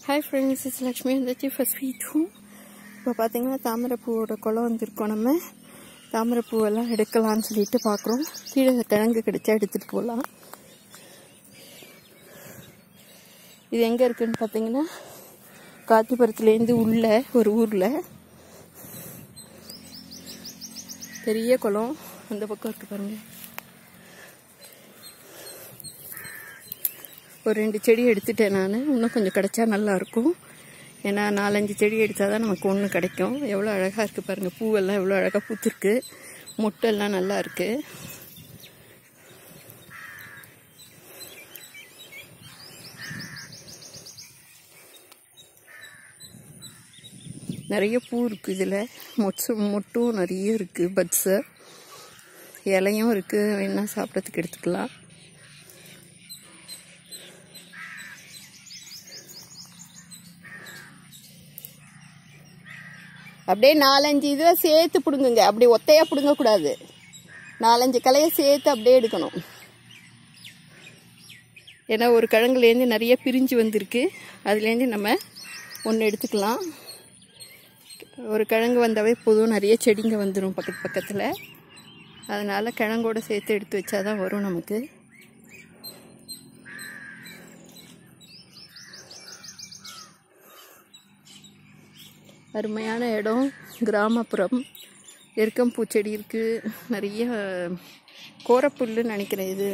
hi friends it's Lakshmi வந்துச்சு first வீட்டும் இப்போ பார்த்தீங்கன்னா தாமரைப்பூவோட குளம் வந்திருக்கோம் நம்ம தாமரைப்பூவெல்லாம் எடுக்கலாம்னு சொல்லிட்டு பார்க்குறோம் கீழே கிழங்கு கிடைச்சா எடுத்துகிட்டு போகலாம் இது எங்கே இருக்குன்னு பார்த்தீங்கன்னா காத்திபுரத்துலேருந்து உள்ள ஒரு ஊரில் பெரிய குளம் அந்த பக்கம் இருக்கு பாருங்க ஒரு ரெண்டு செடி எடுத்துட்டேன் நான் இன்னும் கொஞ்சம் கிடைச்சா நல்லா இருக்கும் ஏன்னா நாலஞ்சு செடி எடுத்தால் தான் நமக்கு ஒன்று கிடைக்கும் எவ்வளோ அழகாக இருக்குது பாருங்கள் பூவெல்லாம் எவ்வளோ அழகாக பூத்துருக்கு மொட்டெல்லாம் நல்லா இருக்குது நிறைய பூ இருக்குது இதில் மொச்சு மொட்டும் நிறைய இருக்குது பட்ஸு இலையும் இருக்குது வேணா சாப்பிட்றதுக்கு எடுத்துக்கலாம் அப்படியே நாலஞ்சு இதில் சேர்த்து பிடுங்குங்க அப்படி ஒத்தையாக பிடுங்கக்கூடாது நாலஞ்சு கலையை சேர்த்து அப்படியே எடுக்கணும் ஏன்னா ஒரு கிழங்குலேருந்து நிறைய பிரிஞ்சு வந்திருக்கு அதுலேருந்து நம்ம ஒன்று எடுத்துக்கலாம் ஒரு கிழங்கு வந்தாவே போதும் நிறைய செடிங்க வந்துடும் பக்கத்து பக்கத்தில் அதனால் கிழங்கோட சேர்த்து எடுத்து வச்சா தான் வரும் நமக்கு அருமையான இடம் கிராமப்புறம் எருக்கம்பூ செடி இருக்குது நிறைய கோரப்புல்லுன்னு நினைக்கிறேன் இது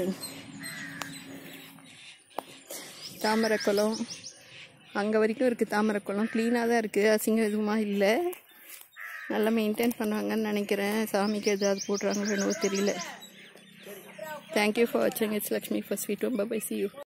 தாமரைக்குளம் அங்கே வரைக்கும் இருக்குது தாமரைக்குளம் க்ளீனாக தான் இருக்குது அசிங்கம் எதுவுமா இல்லை நல்லா மெயின்டைன் பண்ணுவாங்கன்னு நினைக்கிறேன் சாமிக்கு எதாவது போடுறாங்களோ என்னவோ தெரியல தேங்க்யூ ஃபார் வாட்சிங் இட்ஸ் லக்ஷ்மி ஃபர்ஸ்ட் வீட்டும் பை சி யூ